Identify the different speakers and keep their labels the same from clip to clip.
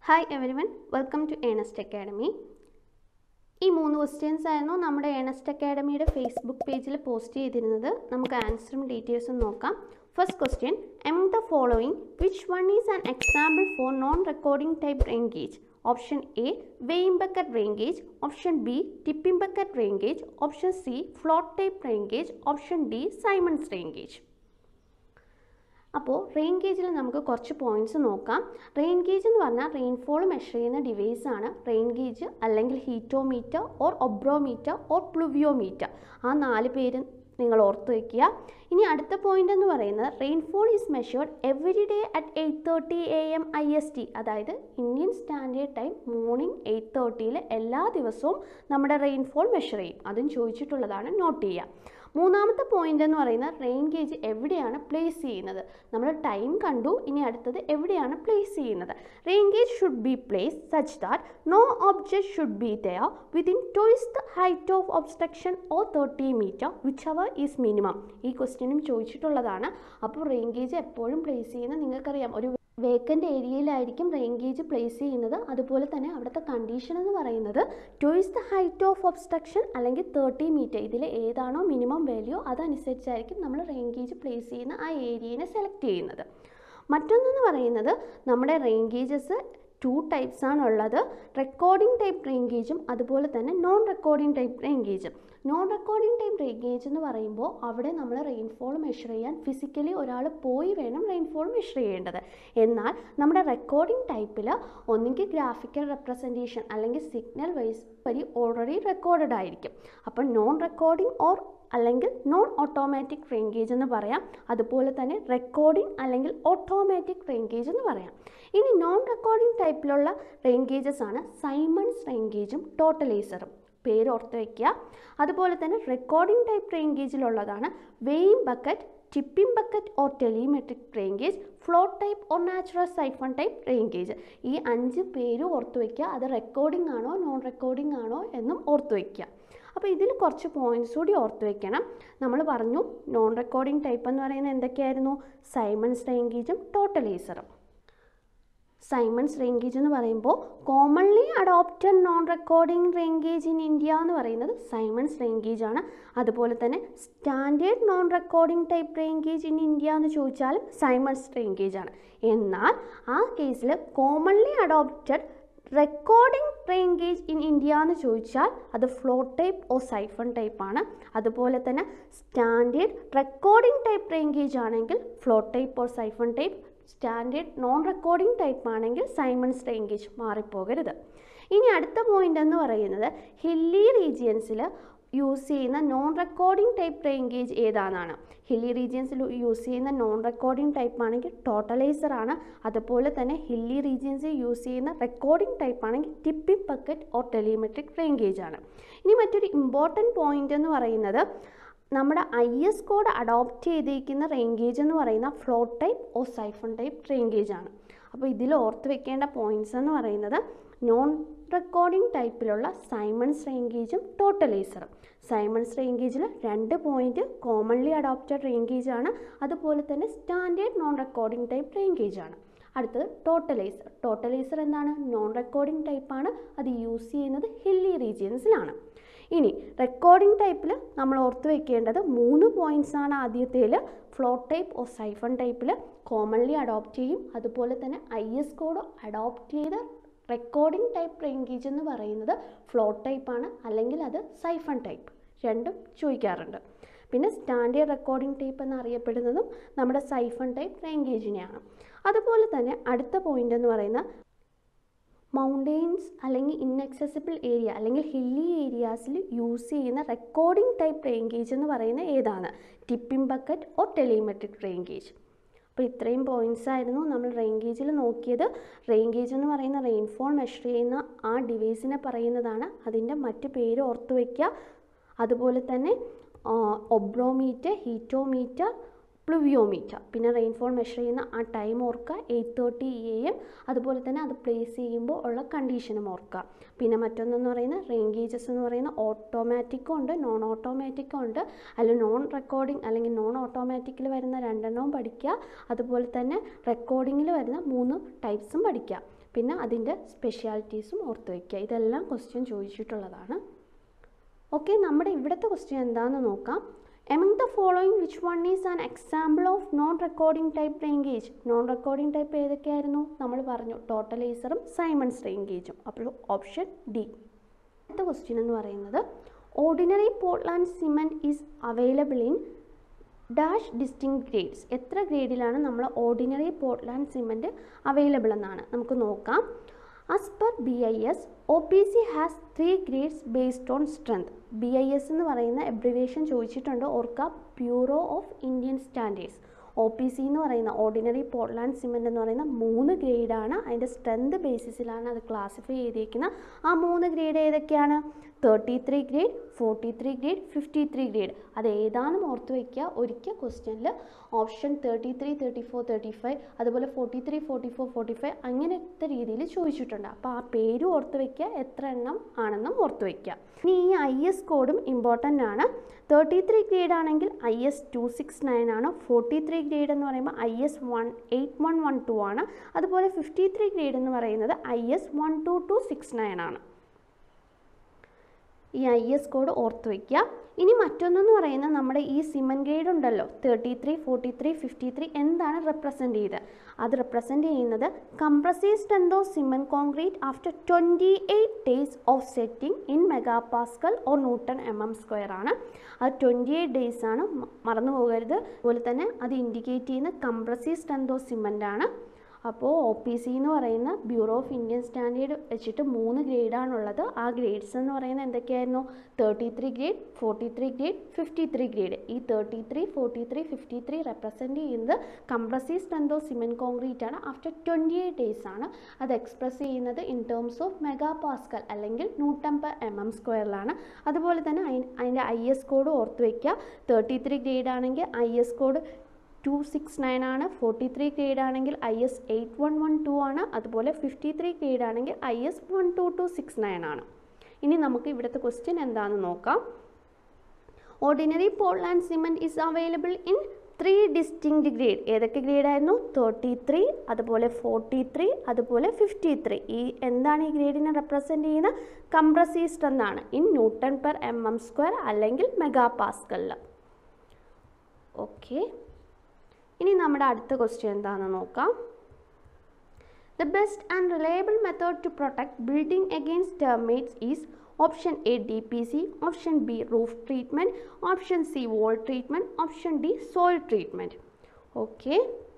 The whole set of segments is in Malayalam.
Speaker 1: hi everyone welcome to Ernest academy ഈ മൂന്ന് ക്വസ്റ്റ്യൻസ് ആയിരുന്നു നമ്മുടെ ഏണസ്റ്റ് അക്കാഡമിയുടെ ഫേസ്ബുക്ക് പേജിൽ പോസ്റ്റ് ചെയ്തിരുന്നത് നമുക്ക് ആൻസറും ഡീറ്റെയിൽസും നോക്കാം first question among the following which one is an example for non recording type rain gauge option A weighing bucket rain gauge option B tipping bucket rain gauge option C float type rain gauge option D Symons rain gauge അപ്പോൾ റെയിൻ ഗേജിൽ നമുക്ക് കുറച്ച് പോയിന്റ്സ് നോക്കാം റെയിൻ ഗേജ് എന്ന് പറഞ്ഞാൽ റെയിൻഫോൾ മെഷർ ചെയ്യുന്ന ഡിവൈസ് ആണ് റെയിൻ ഗേജ് അല്ലെങ്കിൽ ഹീറ്റോമീറ്റർ ഓർ ഒബ്രോമീറ്റർ ഓർ പ്ലുവിയോമീറ്റർ ആ നാല് പേര് നിങ്ങൾ ഓർത്ത് വയ്ക്കുക ഇനി അടുത്ത പോയിന്റ് എന്ന് പറയുന്നത് rainfall is measured every day at eight thirty A M I S T അതായത് Indian standard time morning eight തേർട്ടിയിൽ എല്ലാ ദിവസവും നമ്മുടെ റെയിൻഫോൾ മെഷർ ചെയ്യും അതും ചോദിച്ചിട്ടുള്ളതാണ് നോട്ട് ചെയ്യുക മൂന്നാമത്തെ പോയിന്റ് എന്ന് പറയുന്നത് റെയിൻ ഗേജ് എവിടെയാണ് പ്ലേസ് ചെയ്യുന്നത് നമ്മൾ ടൈം കണ്ടു ഇനി അടുത്തത് എവിടെയാണ് പ്ലേസ് ചെയ്യുന്നത് rain gauge should be place such that no object should be there within twice the height of obstruction or thirty metre whichever is minimum ഈ ക്വസ്റ്റ്യനും ചോദിച്ചിട്ടുള്ളതാണ് അപ്പോൾ റെയിൻ ഗേജ് എപ്പോഴും പ്ലേസ് ചെയ്യുന്നത് നിങ്ങൾക്കറിയാം ഒരു വേക്കൻ്റ് ഏരിയയിലായിരിക്കും റെയിൻ ഗേജ് പ്ലേസ് ചെയ്യുന്നത് അതുപോലെ തന്നെ അവിടുത്തെ കണ്ടീഷൻ എന്ന് പറയുന്നത് twice the height of obstruction അല്ലെങ്കിൽ തേർട്ടി മീറ്റർ ഇതിൽ ഏതാണോ മിനിമം വാല്യൂ അതനുസരിച്ചായിരിക്കും നമ്മൾ റെയിൻ ഗേജ് പ്ലേസ് ചെയ്യുന്ന ആ ഏരിയനെ സെലക്ട് ചെയ്യുന്നത് മറ്റൊന്നെന്ന് പറയുന്നത് നമ്മുടെ റെയിൻ ഗേജസ് ടു ടൈപ്സ് ആണുള്ളത് റെക്കോർഡിംഗ് ടൈപ്പ് റെയിൻ ഗേജും അതുപോലെ തന്നെ നോൺ റെക്കോർഡിംഗ് ടൈപ്പ് റെയിൻ ഗേജും non recording type rain gauge എന്ന് പറയുമ്പോൾ അവിടെ നമ്മൾ റെയിൻഫോൾ മെഷർ ചെയ്യാൻ ഫിസിക്കലി ഒരാൾ പോയി വേണം റെയിൻഫോൾ മെഷർ ചെയ്യേണ്ടത് എന്നാൽ നമ്മുടെ റെക്കോർഡിംഗ് ടൈപ്പിൽ ഒന്നുകിൽ ഗ്രാഫിക്കൽ റെപ്രസെൻറ്റേഷൻ അല്ലെങ്കിൽ സിഗ്നൽ വൈസ് വഴി ഓൾറെഡി റെക്കോർഡഡ് ആയിരിക്കും അപ്പോൾ നോൺ റെക്കോർഡിംഗ് ഓർ അല്ലെങ്കിൽ നോൺ ഓട്ടോമാറ്റിക് റെയിൻഗേജ് എന്ന് പറയാം അതുപോലെ തന്നെ റെക്കോർഡിംഗ് അല്ലെങ്കിൽ ഓട്ടോമാറ്റിക് റെയിൻഗേജ് എന്ന് പറയാം ഇനി നോൺ റെക്കോർഡിംഗ് ടൈപ്പിലുള്ള റെയിൻഗേജസ് ആണ് സൈമൺസ് റെയിൻഗേജും ടോട്ടലൈസറും പേര് ഓർത്ത് വയ്ക്കുക അതുപോലെ തന്നെ റെക്കോർഡിംഗ് ടൈപ്പ് റെയിൻഗേജിലുള്ളതാണ് weighing bucket tipping bucket or telemetric rain gauge float type or natural siphon type rain gauge ഈ അഞ്ച് പേര് ഓർത്ത് വയ്ക്കുക അത് റെക്കോർഡിംഗ് ആണോ നോൺ റെക്കോർഡിംഗ് ആണോ എന്നും ഓർത്ത് വയ്ക്കുക അപ്പോൾ ഇതിൽ കുറച്ച് പോയിൻറ്റ്സ് കൂടി ഓർത്ത് വെക്കണം നമ്മൾ പറഞ്ഞു നോൺ റെക്കോർഡിംഗ് ടൈപ്പ് എന്ന് പറയുന്നത് എന്തൊക്കെയായിരുന്നു സൈമൺസ് റേങ്കേജും ടോട്ടലൈസറും സൈമൺസ് റേങ്കേജ് എന്ന് പറയുമ്പോൾ commonly adopted non recording rain gauge in India എന്ന് പറയുന്നത് സൈമൺസ് റേങ്കേജ് ആണ് അതുപോലെ തന്നെ standard non recording type rain gauge in India എന്ന് ചോദിച്ചാലും സൈമൺസ് റേങ്കേജ് ആണ് എന്നാൽ ആ കേസിൽ commonly adopted recording rain gauge in India എന്ന് ചോദിച്ചാൽ അത് float type or siphon type ആണ് അതുപോലെ തന്നെ സ്റ്റാൻഡേർഡ് റെക്കോർഡിംഗ് ടൈപ്പ് റേങ്കേജ് ആണെങ്കിൽ float type or siphon type standard non recording type ആണെങ്കിൽ സൈമൺസ് റേങ്കേജ് മാറിപ്പോകരുത് ഇനി അടുത്ത പോയിന്റ് എന്ന് പറയുന്നത് ഹില്ലി റീജിയൻസിൽ യൂസ് ചെയ്യുന്ന നോൺ റെക്കോർഡിംഗ് ടൈപ്പ് റേങ്കേജ് ഏതാണെന്നാണ് ഹില്ലി റീജിയൻസിൽ യൂസ് ചെയ്യുന്ന നോൺ റെക്കോർഡിംഗ് ടൈപ്പ് ആണെങ്കിൽ ടോട്ടലൈസർ ആണ് അതുപോലെ തന്നെ ഹില്ലി റീജിയൻസിൽ യൂസ് ചെയ്യുന്ന റെക്കോർഡിംഗ് ടൈപ്പ് ആണെങ്കിൽ tipping bucket or telemetric rain gauge ആണ് ഇനി മറ്റൊരു ഇമ്പോർട്ടൻറ്റ് പോയിന്റ് എന്ന് പറയുന്നത് നമ്മുടെ ഐ എസ് കോഡ് അഡോപ്റ്റ് ചെയ്തിരിക്കുന്ന റേങ്കേജ് എന്ന് പറയുന്ന float type or siphon type rain gauge ആണ് അപ്പോൾ ഇതിൽ ഓർത്ത് വെക്കേണ്ട പോയിന്റ്സ് എന്ന് പറയുന്നത് നോൺ റെക്കോർഡിംഗ് ടൈപ്പിലുള്ള സൈമൺസ് റേങ്കേജും ടോട്ടലൈസറും സൈമൺസ് റേങ്കേജിൽ രണ്ട് പോയിന്റ് കോമൺലി അഡോപ്റ്റഡ് റേങ്കേജ് ആണ് അതുപോലെ തന്നെ standard non recording type rain gauge ആണ് അടുത്തത് ടോട്ടലൈസർ ടോട്ടലൈസർ എന്താണ് നോൺ റെക്കോർഡിംഗ് ടൈപ്പാണ് അത് യൂസ് ചെയ്യുന്നത് ഹില്ലി റീജിയൻസിലാണ് ഇനി റെക്കോർഡിംഗ് ടൈപ്പിൽ നമ്മൾ ഓർത്ത് വെക്കേണ്ടത് മൂന്ന് പോയിന്റ്സ് ആണ് ആദ്യത്തേൽ ഫ്ലോട്ട് ടൈപ്പ് ഓർ സൈഫൺ ടൈപ്പിൽ കോമൺലി അഡോപ്റ്റ് ചെയ്യും അതുപോലെ തന്നെ ഐ എസ് കോഡ് അഡോപ്റ്റ് ചെയ്ത റെക്കോർഡിംഗ് ടൈപ്പ് റേങ്കേജ് എന്ന് പറയുന്നത് ഫ്ലോട്ട് ടൈപ്പാണ് അല്ലെങ്കിൽ അത് സൈഫൺ ടൈപ്പ് രണ്ടും ചോദിക്കാറുണ്ട് പിന്നെ സ്റ്റാൻഡേർഡ് റെക്കോർഡിംഗ് ടൈപ്പ് എന്നറിയപ്പെടുന്നതും നമ്മുടെ സൈഫൺ ടൈപ്പ് റേങ്കേജിനെയാണ് അതുപോലെ തന്നെ അടുത്ത പോയിന്റ് എന്ന് പറയുന്ന മൗണ്ടെയിൻസ് അല്ലെങ്കിൽ ഇൻഅക്സസിബിൾ ഏരിയ അല്ലെങ്കിൽ ഹില്ലി ഏരിയാസിൽ യൂസ് ചെയ്യുന്ന റെക്കോർഡിംഗ് ടൈപ്പ് റേങ്കേജ് എന്ന് പറയുന്നത് ഏതാണ് tipping bucket or telemetric rain gauge അപ്പോൾ ഇത്രയും പോയിൻറ്റ്സ് ആയിരുന്നു നമ്മൾ റേങ്കേജിൽ നോക്കിയത് റേങ്കേജ് എന്ന് പറയുന്ന റെയിൻഫോൾ മെഷർ ചെയ്യുന്ന ആ ഡിവൈസിനെ പറയുന്നതാണ് അതിൻ്റെ മറ്റ് പേര് ഓർത്ത് വയ്ക്കുക അതുപോലെ തന്നെ ഒബ്രോമീറ്റർ ഹീറ്റോമീറ്റർ പ്ലുവിയോമീറ്റർ പിന്നെ റെയിൻഫോൾ മെഷർ ചെയ്യുന്ന ആ ടൈം ഓർക്കുക എയ്റ്റ് തേർട്ടി എ എം അതുപോലെ തന്നെ അത് പ്ലേസ് ചെയ്യുമ്പോൾ ഉള്ള കണ്ടീഷനും ഓർക്കുക പിന്നെ മറ്റൊന്നെന്ന് പറയുന്നത് റേങ്കേജസ് എന്ന് പറയുന്ന ഓട്ടോമാറ്റിക്കും ഉണ്ട് നോൺ ഓട്ടോമാറ്റിക്കും ഉണ്ട് അല്ല നോൺ റെക്കോർഡിംഗ് അല്ലെങ്കിൽ നോൺ ഓട്ടോമാറ്റിക്കിൽ വരുന്ന രണ്ടെണ്ണവും പഠിക്കുക അതുപോലെ തന്നെ റെക്കോർഡിങ്ങിൽ വരുന്ന മൂന്ന് ടൈപ്സും പഠിക്കുക പിന്നെ അതിൻ്റെ സ്പെഷ്യാലിറ്റീസും ഓർത്ത് വയ്ക്കുക ഇതെല്ലാം ക്വസ്റ്റ്യൻ ചോദിച്ചിട്ടുള്ളതാണ് ഓക്കെ നമ്മുടെ ഇവിടുത്തെ ക്വസ്റ്റ്യൻ എന്താണെന്ന് നോക്കാം among the following which one is an example of non recording type rain gauge non recording type ഏതൊക്കെയായിരുന്നു നമ്മൾ പറഞ്ഞു ടോട്ടലൈസറും സൈമൺസ് റേങ്കേജും അപ്പോൾ ഓപ്ഷൻ ഡി അടുത്ത ക്വസ്റ്റ്യൻ എന്ന് പറയുന്നത് ordinary Portland cement is available in dash distinct grades എത്ര ഗ്രേഡിലാണ് നമ്മൾ ഓർഡിനറി പോർട്ട്ലാൻഡ് സിമെൻറ്റ് അവൈലബിൾ എന്നാണ് നമുക്ക് നോക്കാം as per B I S O P C has three grades based on strength B I S എന്ന് പറയുന്ന എബ്രിവേഷൻ ചോദിച്ചിട്ടുണ്ട് ഓർക്ക Bureau of Indian Standards O P C എന്ന് പറയുന്ന ഓർഡിനറി പോർട്ട്ലാൻഡ് സിമെൻ്റ് എന്ന് പറയുന്ന മൂന്ന് ഗ്രേഡാണ് അതിൻ്റെ സ്ട്രെങ്ത് ബേസിസിലാണ് അത് ക്ലാസിഫൈ ചെയ്തിരിക്കുന്നത് ആ മൂന്ന് ഗ്രേഡ് ഏതൊക്കെയാണ് thirty three grade forty three grade fifty three grade അത് ഏതാണെന്ന് ഓർത്ത് വയ്ക്കുക ഒരിക്കൽ ക്വസ്റ്റ്യനിൽ option thirty three thirty four thirty five അതുപോലെ forty three forty four forty five അങ്ങനത്തെ രീതിയിൽ ചോദിച്ചിട്ടുണ്ട് അപ്പോൾ ആ പേര് ഓർത്ത് വയ്ക്കുക എത്ര എണ്ണം ആണെന്നും ഓർത്ത് വയ്ക്കുക ഇനി ഈ ഐ എസ് കോഡും ഇമ്പോർട്ടൻ്റ് ആണ് തേർട്ടി ത്രീ ഗ്രേഡ് ആണെങ്കിൽ I S two six nine ആണ് ഫോർട്ടി ത്രീ ഗ്രേഡ് എന്ന് പറയുമ്പോൾ I S one eight one one two ആണ് അതുപോലെ ഫിഫ്റ്റി ത്രീ ഗ്രേഡ് എന്ന് പറയുന്നത് I S one two two six nine ആണ് ഈ ഐ എസ് കോഡ് ഓർത്ത് വയ്ക്കുക ഇനി മറ്റൊന്നെന്ന് പറയുന്നത് നമ്മുടെ ഈ സിമൻ ഗ്രേഡ് ഉണ്ടല്ലോ thirty three forty three fifty three എന്താണ് റെപ്രസെൻറ്റ് ചെയ്ത് അത് റെപ്രസെൻറ്റ് ചെയ്യുന്നത് compressive strength of cement concrete after twenty eight days of setting in mega pascal or newton M M square ആണ് അത് ട്വൻറ്റി എയ്റ്റ് ഡേയ്സ് ആണ് മറന്നു പോകരുത് അതുപോലെ തന്നെ അത് ഇൻഡിക്കേറ്റ് ചെയ്യുന്ന കംപ്രസീവ് സ്ട്രെങ്ത് ഓഫ് സിമൻ്റ് ആണ് അപ്പോൾ ഒ പി സി എന്ന് പറയുന്ന ബ്യൂറോ ഓഫ് ഇന്ത്യൻ സ്റ്റാൻഡേർഡ് വെച്ചിട്ട് മൂന്ന് ഗ്രേഡാണുള്ളത് ആ ഗ്രേഡ്സ് എന്ന് പറയുന്നത് എന്തൊക്കെയായിരുന്നു thirty three grade forty three grade fifty three grade ഈ thirty three forty three fifty three represent ചെയ്യുന്നത് compressive strength of cement concrete ആണ് ആഫ്റ്റർ ട്വൻറ്റി എയ്റ്റ് ഡേയ്സ് ആണ് അത് എക്സ്പ്രസ് ചെയ്യുന്നത് in terms of mega pascal അല്ലെങ്കിൽ നൂറ്റം പെർ എം എം സ്ക്വയറിലാണ് അതുപോലെ തന്നെ അതിൻ്റെ ഐ എസ് കോഡ് ഓർത്ത് വയ്ക്കുക തേർട്ടി ത്രീ ഗ്രേഡ് ആണെങ്കിൽ I S code two six nine ആണ് ഫോർട്ടി ത്രീ ഗ്രേഡ് ആണെങ്കിൽ I S eight one one two ആണ് അതുപോലെ ഫിഫ്റ്റി ത്രീ ഗ്രേഡ് ആണെങ്കിൽ I S one two two six nine ആണ് ഇനി നമുക്ക് ഇവിടുത്തെ ക്വസ്റ്റ്യൻ എന്താണെന്ന് നോക്കാം ordinary Portland cement is available in three distinct grade ഏതൊക്കെ ഗ്രേഡ് ആയിരുന്നു തേർട്ടി ത്രീ അതുപോലെ ഫോർട്ടി ത്രീ അതുപോലെ ഫിഫ്റ്റി ത്രീ ഈ എന്താണ് ഈ ഗ്രേഡിനെ റെപ്രസെൻറ്റ് ചെയ്യുന്നത് കംപ്രസീവ് സ്ട്രെങ്ത് ആണ് in newton per M M square അല്ലെങ്കിൽ മെഗാ പാസ്കലിൽ ഓക്കെ ഇനി നമ്മുടെ അടുത്ത ക്വസ്റ്റ്യൻ എന്താണെന്ന് നോക്കാം the best and reliable method to protect building against termites is option A D P C option B roof treatment option C wall treatment option D soil treatment okay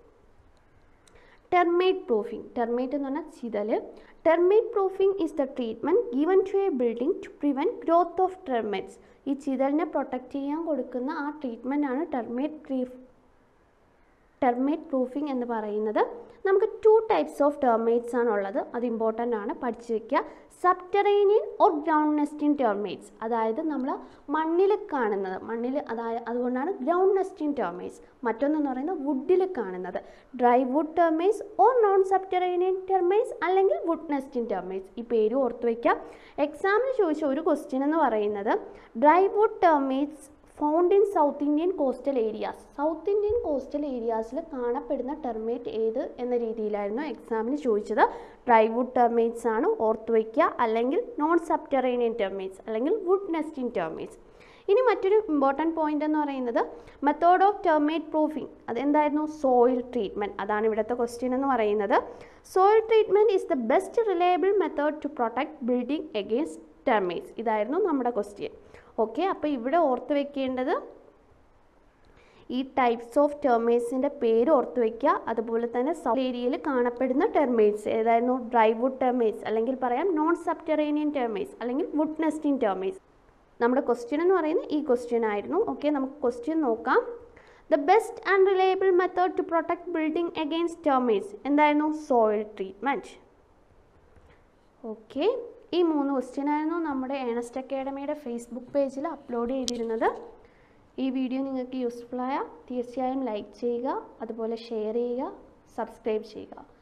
Speaker 1: termite proofing termite എന്ന് പറഞ്ഞാൽ ചിതൽ termite proofing is the treatment given to a building to prevent growth of termites ഈ ചിതലിനെ പ്രൊട്ടക്റ്റ് ചെയ്യാൻ കൊടുക്കുന്ന ആ ട്രീറ്റ്മെൻ്റ് ആണ് ടെർമേറ്റ് ട്രീഫ് ടെർമേറ്റ് പ്രൂഫിംഗ് എന്ന് പറയുന്നത് നമുക്ക് ടു ടൈപ്സ് ഓഫ് ടെർമേറ്റ്സ് ആണ് ഉള്ളത് അത് ഇമ്പോർട്ടൻ്റ് ആണ് പഠിച്ചു വയ്ക്കുക subterranean or ground nesting termites അതായത് നമ്മൾ മണ്ണിൽ കാണുന്നത് മണ്ണിൽ അതായത് അതുകൊണ്ടാണ് ഗ്രൗണ്ട് നെസ്റ്റിൻ ടെർമേറ്റ്സ് മറ്റൊന്നെന്ന് പറയുന്നത് വുഡിൽ കാണുന്നത് dry wood termites or non subterranean termites അല്ലെങ്കിൽ വുഡ് നെസ്റ്റിൻ ടെർമേറ്റ്സ് ഈ പേര് ഓർത്ത് വയ്ക്കുക എക്സാമിന് ചോദിച്ച ഒരു ക്വസ്റ്റ്യൻ എന്ന് പറയുന്നത് dry wood termites found in South Indian coastal areas South Indian coastal ഏരിയാസിൽ കാണപ്പെടുന്ന ടെർമേറ്റ് ഏത് എന്ന രീതിയിലായിരുന്നു എക്സാമിന് ചോദിച്ചത് ഡ്രൈവുഡ് ടെർമേറ്റ്സ് ആണ് ഓർത്ത് വയ്ക്കുക അല്ലെങ്കിൽ നോൺ സബ്റ്ററേനിയൻ ടെർമേറ്റ്സ് അല്ലെങ്കിൽ വുഡ് നെസ്റ്റിൻ ടെർമേറ്റ്സ് ഇനി മറ്റൊരു ഇമ്പോർട്ടൻറ്റ് പോയിന്റ് എന്ന് പറയുന്നത് മെത്തേഡ് ഓഫ് ടെർമേറ്റ് പ്രൂഫിംഗ് അതെന്തായിരുന്നു സോയിൽ ട്രീറ്റ്മെൻറ്റ് അതാണ് ഇവിടുത്തെ ക്വസ്റ്റ്യൻ എന്ന് പറയുന്നത് soil treatment is the best reliable method to protect building against termites ഇതായിരുന്നു നമ്മുടെ ക്വസ്റ്റ്യൻ ഓക്കെ അപ്പോൾ ഇവിടെ ഓർത്ത് വെക്കേണ്ടത് ഈ ടൈപ്സ് ഓഫ് ടെർമേറ്റ്സിൻ്റെ പേര് ഓർത്ത് വയ്ക്കുക അതുപോലെ തന്നെ സൗത്ത് ഏരിയയിൽ കാണപ്പെടുന്ന ടെർമേറ്റ്സ് ഏതായിരുന്നു ഡ്രൈ വുഡ് ടെർമേറ്റ്സ് അല്ലെങ്കിൽ പറയാം നോൺ സബ്റ്ററേനിയൻ ടെർമേറ്റ്സ് അല്ലെങ്കിൽ വുഡ് നെസ്റ്റിംഗ് ടെർമേറ്റ്സ് നമ്മുടെ ക്വസ്റ്റ്യൻ എന്ന് പറയുന്നത് ഈ ക്വസ്റ്റ്യൻ ആയിരുന്നു ഓക്കെ നമുക്ക് ക്വസ്റ്റ്യൻ നോക്കാം the best and reliable method to protect building against termites എന്തായിരുന്നു സോയിൽ ട്രീറ്റ്മെൻറ്റ് ഓക്കെ ഈ മൂന്ന് ക്വസ്റ്റ്യൻ ആയിരുന്നു നമ്മുടെ ഏണസ്റ്റ് അക്കാഡമിയുടെ ഫേസ്ബുക്ക് പേജിൽ അപ്ലോഡ് ചെയ്തിരുന്നത് ഈ വീഡിയോ നിങ്ങൾക്ക് യൂസ്ഫുൾ ആയ തീർച്ചയായും ലൈക്ക് ചെയ്യുക അതുപോലെ ഷെയർ ചെയ്യുക സബ്സ്ക്രൈബ് ചെയ്യുക